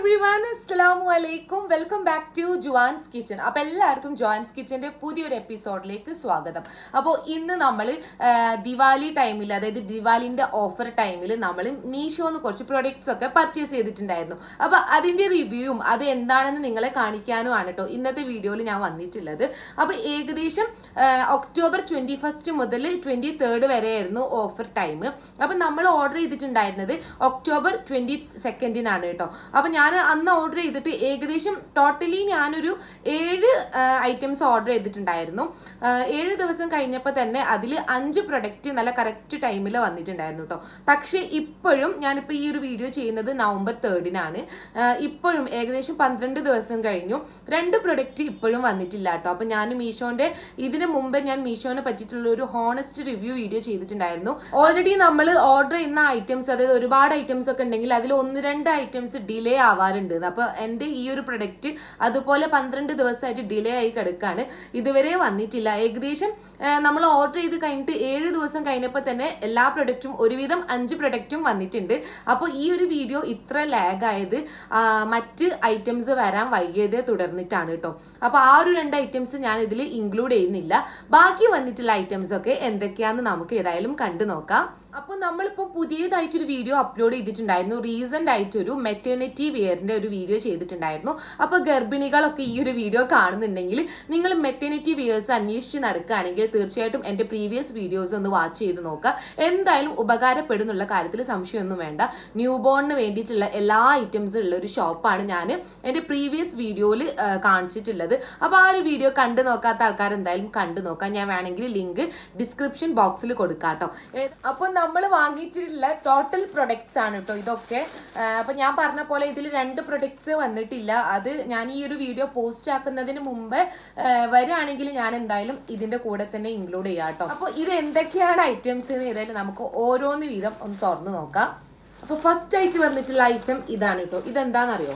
every everyone അസ്സലാമു അലൈക്കും welcome back to Juan's kitchen അപ്പോൾ എല്ലാവർക്കും ജുവാൻസ് കിച്ചൻ്റെ പുതിയൊരു എപ്പിസോഡിലേക്ക് സ്വാഗതം അപ്പോൾ ഇന്ന് നമ്മൾ ദിവാലി ടൈമിൽ അതായത് ദിവാലിൻ്റെ ഓഫർ ടൈമിൽ നമ്മൾ മീഷോന്ന് കുറച്ച് പ്രൊഡക്ട്സ് ഒക്കെ പർച്ചേസ് ചെയ്തിട്ടുണ്ടായിരുന്നു അപ്പോൾ അതിൻ്റെ റിവ്യൂവും അത് എന്താണെന്ന് നിങ്ങളെ കാണിക്കാനുമാണ് കേട്ടോ ഇന്നത്തെ വീഡിയോയിൽ ഞാൻ വന്നിട്ടുള്ളത് അപ്പോൾ ഏകദേശം ആ, ഒക്ടോബർ ട്വൻറ്റി ഫസ്റ്റ് മുതൽ ട്വൻറ്റി തേർഡ് വരെയായിരുന്നു ഓഫർ ടൈം അപ്പം നമ്മൾ ഓർഡർ ചെയ്തിട്ടുണ്ടായിരുന്നത് ഒക്ടോബർ ട്വൻറ്റി സെക്കൻഡിനാണ് കേട്ടോ അപ്പം ഞാൻ അന്ന് ഓർഡർ ചെയ്തിട്ട് ഏകദേശം ടോട്ടലി ഞാനൊരു ഏഴ് ഐറ്റംസ് ഓർഡർ ചെയ്തിട്ടുണ്ടായിരുന്നു ആ, ഏഴ് ദിവസം കഴിഞ്ഞപ്പോൾ തന്നെ അതിൽ അഞ്ച് പ്രൊഡക്റ്റ് നല്ല കറക്റ്റ് ടൈമിൽ വന്നിട്ടുണ്ടായിരുന്നു കേട്ടോ പക്ഷേ ഇപ്പോഴും ഞാനിപ്പോൾ ഈ ഒരു വീഡിയോ ചെയ്യുന്നത് നവംബർ തേർഡിനാണ് ഇപ്പോഴും ഏകദേശം പന്ത്രണ്ട് ദിവസം കഴിഞ്ഞു രണ്ട് പ്രൊഡക്റ്റ് ഇപ്പോഴും വന്നിട്ടില്ല കേട്ടോ അപ്പം ഞാൻ മീഷോന്റെ ഇതിന് മുമ്പ് ഞാൻ മീഷോനെ പറ്റിയിട്ടുള്ള ഒരു ഹോണസ്റ്റ് റിവ്യൂ വീഡിയോ ചെയ്തിട്ടുണ്ടായിരുന്നു ഓൾറെഡി നമ്മൾ ഓർഡർ ചെയ്യുന്ന ഐറ്റംസ് അതായത് ഒരുപാട് ഐറ്റംസ് ഒക്കെ ഉണ്ടെങ്കിൽ അതിൽ ഒന്ന് രണ്ട് ഐറ്റംസ് ഡിലേ ആവാറുണ്ട് അപ്പോൾ എൻ്റെ ഈ ഒരു പ്രൊഡക്റ്റ് അതുപോലെ പന്ത്രണ്ട് ദിവസമായിട്ട് ഡിലേ ആയി കിടക്കാണ് ഇതുവരെ വന്നിട്ടില്ല ഏകദേശം നമ്മൾ ഓർഡർ ചെയ്ത് കഴിഞ്ഞിട്ട് ഏഴ് ദിവസം കഴിഞ്ഞപ്പോൾ തന്നെ എല്ലാ പ്രൊഡക്റ്റും ഒരുവിധം അഞ്ച് പ്രൊഡക്റ്റും വന്നിട്ടുണ്ട് അപ്പോൾ ഈ ഒരു വീഡിയോ ഇത്ര ലാഗ് ആയത് ആ, മറ്റ് ഐറ്റംസ് വരാൻ വൈകിയതേ തുടർന്നിട്ടാണ് കേട്ടോ അപ്പോൾ ആ ഒരു രണ്ട് ഐറ്റംസ് ഞാൻ ഇതിൽ ഇൻക്ലൂഡ് ചെയ്യുന്നില്ല ബാക്കി വന്നിട്ടുള്ള ഐറ്റംസ് ഒക്കെ എന്തൊക്കെയാന്ന് നമുക്ക് ഏതായാലും കണ്ടു നോക്കാം അപ്പോൾ നമ്മളിപ്പോൾ പുതിയതായിട്ടൊരു വീഡിയോ അപ്ലോഡ് ചെയ്തിട്ടുണ്ടായിരുന്നു റീസെൻ്റ് ആയിട്ടൊരു മെറ്റേണിറ്റി വെയറിൻ്റെ ഒരു വീഡിയോ ചെയ്തിട്ടുണ്ടായിരുന്നു അപ്പോൾ ഗർഭിണികളൊക്കെ ഈ ഒരു വീഡിയോ കാണുന്നുണ്ടെങ്കിൽ നിങ്ങൾ മെറ്റേണിറ്റി വെയേഴ്സ് അന്വേഷിച്ച് നടക്കുകയാണെങ്കിൽ തീർച്ചയായിട്ടും എൻ്റെ പ്രീവിയസ് വീഡിയോസ് ഒന്ന് വാച്ച് ചെയ്ത് നോക്കുക എന്തായാലും ഉപകാരപ്പെടുന്നുള്ള കാര്യത്തിൽ സംശയമൊന്നും വേണ്ട ന്യൂ ബോണിന് വേണ്ടിയിട്ടുള്ള എല്ലാ ഐറ്റംസും ഉള്ള ഒരു ഷോപ്പാണ് ഞാൻ എൻ്റെ പ്രീവിയസ് വീഡിയോയിൽ കാണിച്ചിട്ടുള്ളത് അപ്പോൾ ആ ഒരു വീഡിയോ കണ്ടു നോക്കാത്ത ആൾക്കാർ എന്തായാലും കണ്ടു നോക്കാം ഞാൻ വേണമെങ്കിൽ ലിങ്ക് ഡിസ്ക്രിപ്ഷൻ ബോക്സിൽ കൊടുക്കാം കേട്ടോ അപ്പോൾ നമ്മൾ വാങ്ങിച്ചിട്ടുള്ള ടോട്ടൽ പ്രൊഡക്ട്സ് ആണ് കേട്ടോ ഇതൊക്കെ അപ്പോൾ ഞാൻ പറഞ്ഞ പോലെ ഇതിൽ രണ്ട് പ്രൊഡക്ട്സ് വന്നിട്ടില്ല അത് ഞാൻ ഈ ഒരു വീഡിയോ പോസ്റ്റ് ആക്കുന്നതിന് മുമ്പ് വരികയാണെങ്കിൽ ഞാൻ എന്തായാലും ഇതിന്റെ കൂടെ തന്നെ ഇൻക്ലൂഡ് ചെയ്യാം കേട്ടോ അപ്പോൾ ഇത് എന്തൊക്കെയാണ് ഐറ്റംസ് എന്ന് ഏതായാലും നമുക്ക് ഓരോന്ന് വീതം ഒന്ന് തുറന്നു നോക്കാം അപ്പോൾ ഫസ്റ്റ് ആയിട്ട് വന്നിട്ടുള്ള ഐറ്റം ഇതാണ് കേട്ടോ ഇതെന്താണെന്നറിയോ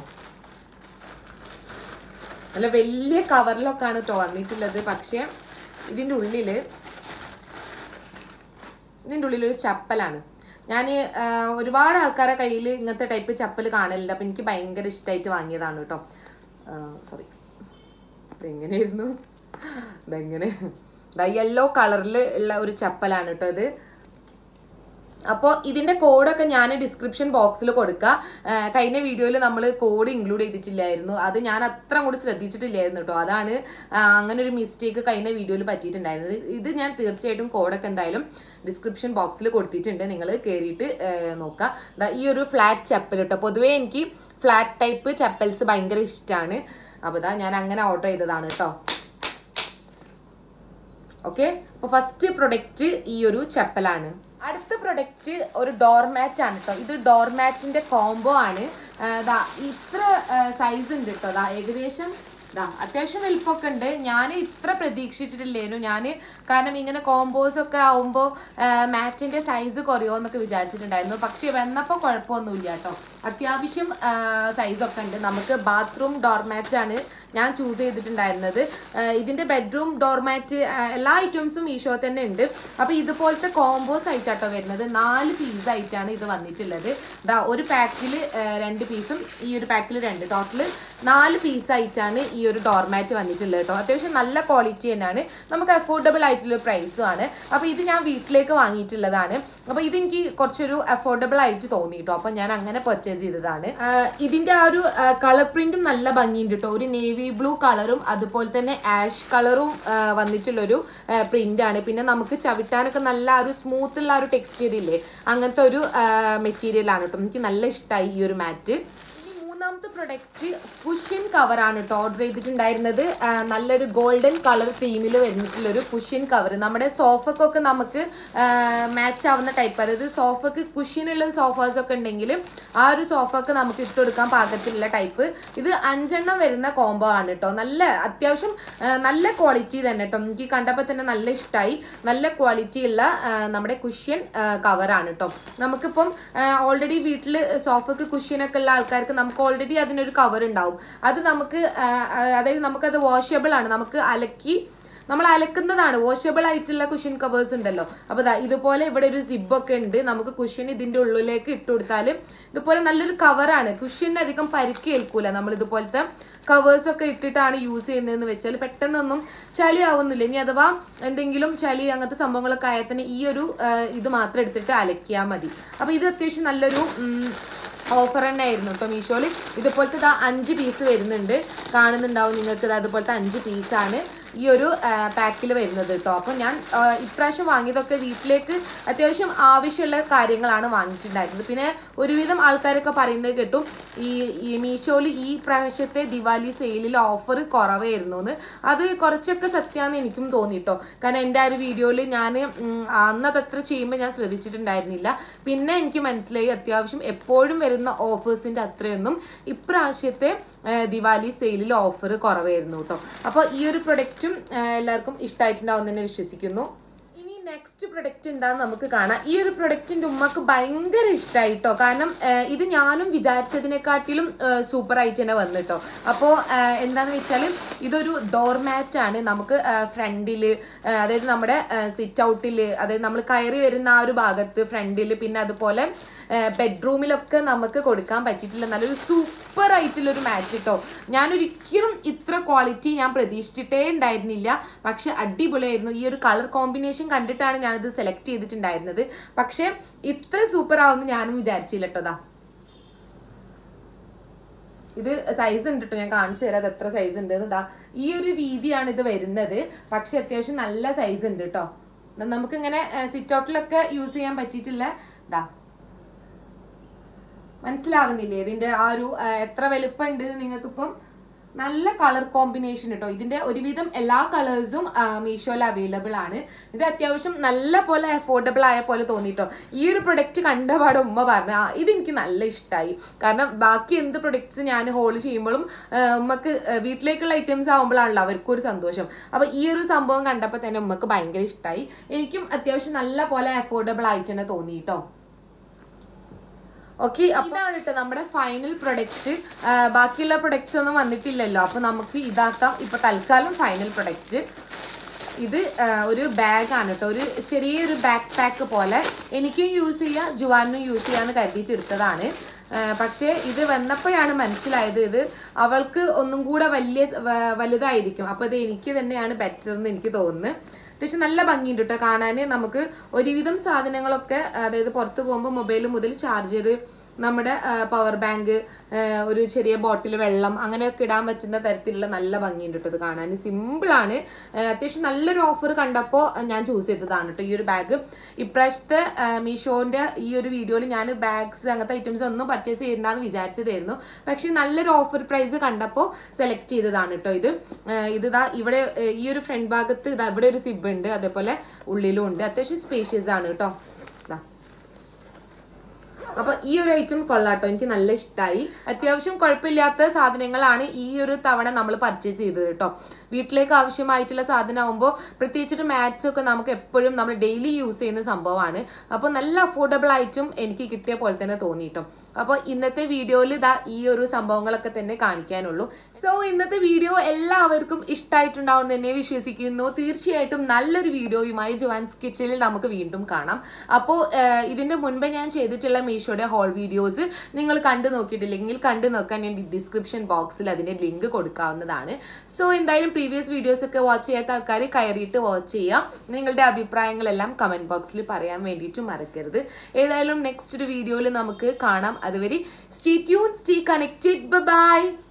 നല്ല വലിയ കവറിലൊക്കെയാണ് കേട്ടോ വന്നിട്ടുള്ളത് പക്ഷേ ഇതിൻ്റെ ഉള്ളിൽ ഇതിൻ്റെ ഉള്ളിൽ ഒരു ചപ്പലാണ് ഞാൻ ഒരുപാട് ആൾക്കാരെ കയ്യിൽ ഇങ്ങനത്തെ ടൈപ്പ് ചപ്പൽ കാണലില്ല അപ്പം എനിക്ക് ഭയങ്കര ഇഷ്ടമായിട്ട് വാങ്ങിയതാണ് കേട്ടോ സോറി ഇതെങ്ങനെയായിരുന്നു ഇതെങ്ങനെ യെല്ലോ കളറിൽ ഉള്ള ഒരു ചപ്പലാണ് കേട്ടോ ഇത് അപ്പോൾ ഇതിന്റെ കോഡൊക്കെ ഞാൻ ഡിസ്ക്രിപ്ഷൻ ബോക്സിൽ കൊടുക്കുക ആ, കഴിഞ്ഞ വീഡിയോയിൽ നമ്മൾ കോഡ് ഇൻക്ലൂഡ് ചെയ്തിട്ടില്ലായിരുന്നു അത് ഞാൻ അത്ര കൂടി ശ്രദ്ധിച്ചിട്ടില്ലായിരുന്നു കേട്ടോ അതാണ് ആ, അങ്ങനെ ഒരു മിസ്റ്റേക്ക് കഴിഞ്ഞ വീഡിയോയിൽ പറ്റിയിട്ടുണ്ടായിരുന്നത് ഇത് ഞാൻ തീർച്ചയായിട്ടും കോഡൊക്കെ എന്തായാലും ഡിസ്ക്രിപ്ഷൻ ബോക്സിൽ കൊടുത്തിട്ടുണ്ട് നിങ്ങൾ കയറിയിട്ട് നോക്കുക ദാ ഈ ഒരു ഫ്ലാറ്റ് ചപ്പൽ കേട്ടോ പൊതുവേ എനിക്ക് ഫ്ലാറ്റ് ടൈപ്പ് ചപ്പൽസ് ഭയങ്കര ഇഷ്ടമാണ് അപ്പോൾ ഇതാ ഞാൻ അങ്ങനെ ഓർഡർ ചെയ്തതാണ് കേട്ടോ ഓക്കെ അപ്പോൾ ഫസ്റ്റ് പ്രൊഡക്റ്റ് ഈ ഒരു ചപ്പലാണ് അടുത്ത പ്രൊഡക്റ്റ് ഒരു ഡോർമാറ്റ് ആണ് കേട്ടോ ഇത് ഡോർമാറ്റിന്റെ കോംബോ ആണ് ആ, ദാ ഇത്ര സൈസ് ഉണ്ട് കേട്ടോ ദാ ഏകദേശം ദാ അത്യാവശ്യം വലിപ്പമൊക്കെ ഉണ്ട് ഞാൻ ഇത്ര പ്രതീക്ഷിച്ചിട്ടില്ലേനു ഞാൻ കാരണം ഇങ്ങനെ കോമ്പോസ് ഒക്കെ ആവുമ്പോൾ മാറ്റിന്റെ സൈസ് കുറയോ എന്നൊക്കെ വിചാരിച്ചിട്ടുണ്ടായിരുന്നു പക്ഷേ വന്നപ്പോൾ കുഴപ്പമൊന്നുമില്ല കേട്ടോ അത്യാവശ്യം സൈസൊക്കെ ഉണ്ട് നമുക്ക് ബാത്റൂം ഡോർമാറ്റ് ആണ് ഞാൻ ചൂസ് ചെയ്തിട്ടുണ്ടായിരുന്നത് ആ, ഇതിന്റെ ബെഡ്റൂം ഡോർമാറ്റ് എല്ലാ ഐറ്റംസും മീഷോ തന്നെ ഉണ്ട് അപ്പോൾ ഇതുപോലത്തെ കോമ്പോസ് ആയിട്ടാട്ടോ വരുന്നത് നാല് പീസ് ആയിട്ടാണ് ഇത് വന്നിട്ടുള്ളത് ദാ ഒരു പാക്കിൽ രണ്ട് പീസും ഈ ഒരു പാക്കിൽ രണ്ട് ടോട്ടൽ നാല് പീസ് ആയിട്ടാണ് ഈ ഒരു ഡോർമാറ്റ് വന്നിട്ടുള്ളത് കേട്ടോ അത്യാവശ്യം നല്ല ക്വാളിറ്റി തന്നെയാണ് നമുക്ക് അഫോർഡബിൾ ആയിട്ടുള്ള പ്രൈസും ആണ് അപ്പോൾ ഇത് ഞാൻ വീട്ടിലേക്ക് വാങ്ങിയിട്ടുള്ളതാണ് അപ്പോൾ ഇത് എനിക്ക് കുറച്ചൊരു അഫോർഡബിൾ ആയിട്ട് തോന്നി കേട്ടോ അപ്പോൾ ഞാൻ അങ്ങനെ പർച്ചേസ് ചെയ്തതാണ് ആ, ഇതിന്റെ ആ ഒരു കളർ പ്രിന്റും നല്ല ഭംഗിയുണ്ട് കേട്ടോ ഒരു നേവി ബ്ലൂ കളറും അതുപോലെ തന്നെ ആഷ് കളറും വന്നിട്ടുള്ളൊരു പ്രിന്റ് ആണ് പിന്നെ നമുക്ക് ചവിട്ടാനൊക്കെ നല്ല ആ ഒരു സ്മൂത്ത് ഉള്ള ആ ഒരു ടെക്സ്റ്റീരിയൽ ഇല്ലേ അങ്ങനത്തെ ഒരു മെറ്റീരിയൽ ആണ് കേട്ടോ എനിക്ക് നല്ല ഇഷ്ടമായി ഈ ഒരു മാറ്റ് ഇനി മൂന്നാമത്തെ പ്രൊഡക്റ്റ് കുഷ്യൻ കവറാണ് കേട്ടോ ഓർഡർ ചെയ്തിട്ടുണ്ടായിരുന്നത് ആ, നല്ലൊരു ഗോൾഡൻ കളർ തീമിൽ വരുന്നിട്ടുള്ളൊരു കുഷ്യൻ കവർ നമ്മുടെ സോഫക്കൊക്കെ നമുക്ക് മാച്ച് ആവുന്ന ടൈപ്പ് അതായത് സോഫക്ക് കുഷ്യനുള്ള സോഫാസ് ഒക്കെ ഉണ്ടെങ്കിൽ ആ ഒരു സോഫക്ക് നമുക്ക് ഇട്ട് കൊടുക്കാൻ പാകത്തിലുള്ള ടൈപ്പ് ഇത് അഞ്ചെണ്ണം വരുന്ന കോംബോ ആണ് കേട്ടോ നല്ല അത്യാവശ്യം ആ, നല്ല ക്വാളിറ്റി തന്നെ കേട്ടോ എനിക്ക് കണ്ടപ്പോൾ തന്നെ നല്ല ഇഷ്ടമായി നല്ല ക്വാളിറ്റി ഉള്ള ആ, നമ്മുടെ കുഷ്യൻ കവറാണ് കേട്ടോ നമുക്കിപ്പം ഓൾറെഡി വീട്ടിൽ സോഫക്ക് കുഷ്യനൊക്കെ ഉള്ള ആൾക്കാർക്ക് നമുക്ക് ഓൾറെഡി അതിനൊരു കവർ ഉണ്ടാവും അത് നമുക്ക് ആ, ആ, അതായത് നമുക്കത് വാഷബിൾ ആണ് നമുക്ക് അലക്കി നമ്മൾ അലക്കുന്നതാണ് വാഷബിൾ ആയിട്ടുള്ള കുഷൻ കവേഴ്സ് ഉണ്ടല്ലോ അപ്പോൾ ദാ ഇതുപോലെ ഇവിടെ ഒരു സിബൊക്കെ ഉണ്ട് നമുക്ക് കുഷൻ ഇതിന്റെ ഉള്ളിലേക്ക് ഇട്ട് കൊടുത്താൽ ഇതുപോലെ നല്ലൊരു കവറാണ് കുഷന് അധികം പരിക്കേൽക്കൂല നമ്മൾ ഇതുപോലത്തെ കവേഴ്സ് ഒക്കെ ഇട്ടിട്ടാണ് യൂസ് ചെയ്യുന്നതെന്ന് വെച്ചാൽ പെട്ടെന്നൊന്നും ചളി ആവുന്നില്ല ഇനി അഥവാ എന്തെങ്കിലും ചളി അങ്ങനത്തെ സംഭവങ്ങളൊക്കെ ആയാൽ തന്നെ ഈ ഒരു ആ, ഇത് മാത്രം എടുത്തിട്ട് അലക്കിയാൽ മതി അപ്പോൾ ഇത് അത്യാവശ്യം നല്ലൊരു ഉം, ഓഫർ തന്നെ ആയിരുന്നു കേട്ടോ മീഷോയിൽ ഇതുപോലത്തെ ഇതാ അഞ്ച് പീസ് വരുന്നുണ്ട് കാണുന്നുണ്ടാവും നിങ്ങൾക്ക് ഇതാ അതുപോലത്തെ അഞ്ച് പീസാണ് ഈ ഒരു പാക്കിൽ വരുന്നത് കേട്ടോ അപ്പോൾ ഞാൻ ആ, ഇപ്രാവശ്യം വാങ്ങിയതൊക്കെ വീട്ടിലേക്ക് അത്യാവശ്യം ആവശ്യമുള്ള കാര്യങ്ങളാണ് വാങ്ങിയിട്ടുണ്ടായിരുന്നത് പിന്നെ ഒരുവിധം ആൾക്കാരൊക്കെ പറയുന്നത് കേട്ടും ഈ ഈ മീഷോയിൽ ഈ പ്രാവശ്യത്തെ ദിവാലി സെയിലിൽ ഓഫർ കുറവായിരുന്നു എന്ന് അത് കുറച്ചൊക്കെ സത്യമാണെന്ന് എനിക്കും തോന്നി കേട്ടോ കാരണം എൻ്റെ ആ ഒരു വീഡിയോയിൽ ഞാൻ അന്നതത്ര ചെയ്യുമ്പോൾ ഞാൻ ശ്രദ്ധിച്ചിട്ടുണ്ടായിരുന്നില്ല പിന്നെ എനിക്ക് മനസ്സിലായി അത്യാവശ്യം എപ്പോഴും വരുന്ന ഓഫേഴ്സിൻ്റെ അത്രയൊന്നും ഇപ്രാവശ്യത്തെ ആ, ദിവാലി സെയിലിൽ ഓഫർ കുറവായിരുന്നു കേട്ടോ അപ്പോൾ ഈ ഒരു പ്രൊഡക്റ്റും എല്ലാവർക്കും ഇഷ്ടമായിട്ടുണ്ടാവും തന്നെ വിശ്വസിക്കുന്നു ഇനി നെക്സ്റ്റ് പ്രൊഡക്റ്റ് എന്താന്ന് നമുക്ക് കാണാം ഈ ഒരു പ്രൊഡക്റ്റിന്റെ ഉമ്മക്ക് ഭയങ്കര ഇഷ്ടമായിട്ടോ കാരണം ആ, ഇത് ഞാനും വിചാരിച്ചതിനെക്കാട്ടിലും സൂപ്പർ ആയിട്ട് തന്നെ വന്നിട്ടോ അപ്പോൾ എന്താന്ന് വെച്ചാൽ ഇതൊരു ഡോർ മാറ്റ് ആണ് നമുക്ക് ഫ്രണ്ടിൽ അതായത് നമ്മുടെ സിറ്റ് ഔട്ടിൽ അതായത് നമ്മൾ കയറി വരുന്ന ആ ഒരു ഭാഗത്ത് ഫ്രണ്ടിൽ പിന്നെ അതുപോലെ ബെഡ്റൂമിലൊക്കെ നമുക്ക് കൊടുക്കാൻ പറ്റിയിട്ടില്ല നല്ലൊരു സൂപ്പർ ആയിട്ടുള്ള ഒരു മാറ്റ് കേട്ടോ ഞാനൊരിക്കലും ഇത്ര ക്വാളിറ്റി ഞാൻ പ്രതീക്ഷിച്ചിട്ടേ ഉണ്ടായിരുന്നില്ല പക്ഷെ അടിപൊളിയായിരുന്നു ഈ ഒരു കളർ കോമ്പിനേഷൻ കണ്ടിട്ടാണ് ഞാനിത് സെലക്ട് ചെയ്തിട്ടുണ്ടായിരുന്നത് പക്ഷെ ഇത്ര സൂപ്പർ ആവുമെന്ന് ഞാനും വിചാരിച്ചില്ല കേട്ടോ ദാ ഇത് സൈസ് ഉണ്ട് കേട്ടോ ഞാൻ കാണിച്ചു തരാം അത് എത്ര സൈസ് ഉണ്ട് ഇതാ ഈ ഒരു വീതിയാണ് ഇത് വരുന്നത് പക്ഷെ അത്യാവശ്യം നല്ല സൈസ് ഉണ്ട് കേട്ടോ നമുക്ക് ഇങ്ങനെ സിറ്റ് ഔട്ടിലൊക്കെ യൂസ് ചെയ്യാൻ പറ്റിയിട്ടില്ല ഇതാ മനസ്സിലാവുന്നില്ലേ ഇതിന്റെ ആ ഒരു ആ, എത്ര വലുപ്പമുണ്ട് നിങ്ങൾക്കിപ്പം നല്ല കളർ കോമ്പിനേഷൻ കേട്ടോ ഇതിന്റെ ഒരുവിധം എല്ലാ കളേഴ്സും മീഷോയിൽ അവൈലബിൾ ആണ് ഇത് അത്യാവശ്യം നല്ല പോലെ അഫോർഡബിൾ ആയ പോലെ തോന്നിട്ടോ ഈ ഒരു പ്രൊഡക്റ്റ് കണ്ടപാടെ ഉമ്മ പറഞ്ഞു ആ ഇത് എനിക്ക് നല്ല ഇഷ്ടമായി കാരണം ബാക്കി എന്ത് പ്രൊഡക്ട്സ് ഞാൻ ഹോൾ ചെയ്യുമ്പോഴും ആ, ഉമ്മക്ക് ആ, വീട്ടിലേക്കുള്ള ഐറ്റംസ് ആകുമ്പോഴാണല്ലോ അവർക്കും ഒരു സന്തോഷം അപ്പൊ ഈ ഒരു സംഭവം കണ്ടപ്പോൾ തന്നെ ഉമ്മക്ക് ഭയങ്കര ഇഷ്ടമായി എനിക്കും അത്യാവശ്യം നല്ല പോലെ അഫോർഡബിൾ ആയിട്ട് തന്നെ തോന്നി കേട്ടോ ഓക്കെ ഇതാണ് കേട്ടോ നമ്മുടെ ഫൈനൽ പ്രൊഡക്റ്റ് ബാക്കിയുള്ള പ്രൊഡക്ട്സ് ഒന്നും വന്നിട്ടില്ലല്ലോ അപ്പൊ നമുക്ക് ഇതാക്കാം ഇപ്പൊ തൽക്കാലം ഫൈനൽ പ്രൊഡക്റ്റ് ഇത് ആ, ഒരു ബാഗാണ് കേട്ടോ ഒരു ചെറിയൊരു ബാക്ക് പാക്ക് പോലെ എനിക്കും യൂസ് ചെയ്യാം ജുവാനും യൂസ് ചെയ്യാന്ന് കരുതിച്ചെടുത്തതാണ് ആ, പക്ഷേ ഇത് വന്നപ്പോഴാണ് മനസ്സിലായത് ഇത് അവൾക്ക് ഒന്നും കൂടെ വലിയ വ- വലുതായിരിക്കും അപ്പോൾ ഇത് എനിക്ക് തന്നെയാണ് ബെറ്റർ എന്ന് എനിക്ക് തോന്നുന്നു അത്യാവശ്യം നല്ല ഭംഗിയുണ്ട് കേട്ടോ കാണാൻ നമുക്ക് ഒരുവിധം സാധനങ്ങളൊക്കെ അതായത് പുറത്ത് പോകുമ്പോൾ മൊബൈൽ മുതൽ ചാർജർ നമ്മുടെ പവർ ബാങ്ക് ഒരു ചെറിയ ബോട്ടിൽ വെള്ളം അങ്ങനെയൊക്കെ ഇടാൻ പറ്റുന്ന തരത്തിലുള്ള നല്ല ഭംഗിയുണ്ട് കേട്ടോ ഇത് കാണാൻ സിമ്പിളാണ് അത്യാവശ്യം നല്ലൊരു ഓഫർ കണ്ടപ്പോൾ ഞാൻ ചൂസ് ചെയ്തതാണ് കേട്ടോ ഈ ഒരു ബാഗ് ഇപ്രാവശ്യത്തെ മീഷോന്റെ ഈ ഒരു വീഡിയോയിൽ ഞാൻ ബാഗ്സ് അങ്ങനത്തെ ഐറ്റംസ് ഒന്നും പർച്ചേസ് ചെയ്യണ്ടെന്ന് വിചാരിച്ചതായിരുന്നു പക്ഷെ നല്ലൊരു ഓഫർ പ്രൈസ് കണ്ടപ്പോൾ സെലക്ട് ചെയ്തതാണ് കേട്ടോ ഇത് ആ, ഇത് ഇതാ ഇവിടെ ആ, ഈ ഒരു ഫ്രണ്ട് ഭാഗത്ത് ഇതാ ഇവിടെ ഒരു സിബ് ഉണ്ട് അതേപോലെ ഉള്ളിലും ഉണ്ട് അത്യാവശ്യം സ്പേഷ്യസ് ആണ് കേട്ടോ ഇതാ അപ്പൊ ഈ ഒരു ഐറ്റം കൊള്ളാട്ടോ എനിക്ക് നല്ല ഇഷ്ടമായി അത്യാവശ്യം കുഴപ്പമില്ലാത്ത സാധനങ്ങളാണ് ഈ ഒരു തവണ നമ്മൾ പർച്ചേസ് ചെയ്തത് കേട്ടോ വീട്ടിലേക്ക് ആവശ്യമായിട്ടുള്ള സാധനമാകുമ്പോൾ പ്രത്യേകിച്ചിട്ട് മാറ്റ്സ് ഒക്കെ നമുക്ക് എപ്പോഴും നമ്മൾ ഡെയിലി യൂസ് ചെയ്യുന്ന സംഭവമാണ് അപ്പോൾ നല്ല അഫോർഡബിൾ ആയിട്ടും എനിക്ക് കിട്ടിയ പോലെ തന്നെ തോന്നിട്ടോ അപ്പോൾ ഇന്നത്തെ വീഡിയോയിൽ ഇതാ ഈ ഒരു സംഭവങ്ങളൊക്കെ തന്നെ കാണിക്കാനുള്ളൂ സോ ഇന്നത്തെ വീഡിയോ എല്ലാവർക്കും ഇഷ്ടമായിട്ടുണ്ടാവും തന്നെ വിശ്വസിക്കുന്നു തീർച്ചയായിട്ടും നല്ലൊരു വീഡിയോയുമായി ജുവാൻസ് കിച്ചണിൽ നമുക്ക് വീണ്ടും കാണാം അപ്പോൾ ഇതിന്റെ മുൻപ് ഞാൻ ചെയ്തിട്ടുള്ള മീഷോയുടെ ഹോൾ വീഡിയോസ് നിങ്ങൾ കണ്ടു നോക്കിയിട്ടില്ലെങ്കിൽ കണ്ടു നോക്കാൻ ഞാൻ ഡിസ്ക്രിപ്ഷൻ ബോക്സിൽ അതിന്റെ ലിങ്ക് കൊടുക്കാവുന്നതാണ് സോ എന്തായാലും പ്രീവിയസ് വീഡിയോസ് ഒക്കെ വാച്ച് ചെയ്യാത്ത ആൾക്കാർ കയറിയിട്ട് വാച്ച് ചെയ്യാം നിങ്ങളുടെ അഭിപ്രായങ്ങളെല്ലാം കമന്റ് ബോക്സിൽ പറയാൻ വേണ്ടിയിട്ട് മറക്കരുത് ഏതായാലും നെക്സ്റ്റ് ഒരു വീഡിയോയിൽ നമുക്ക് കാണാം അതുവരെ stay tune stay connected by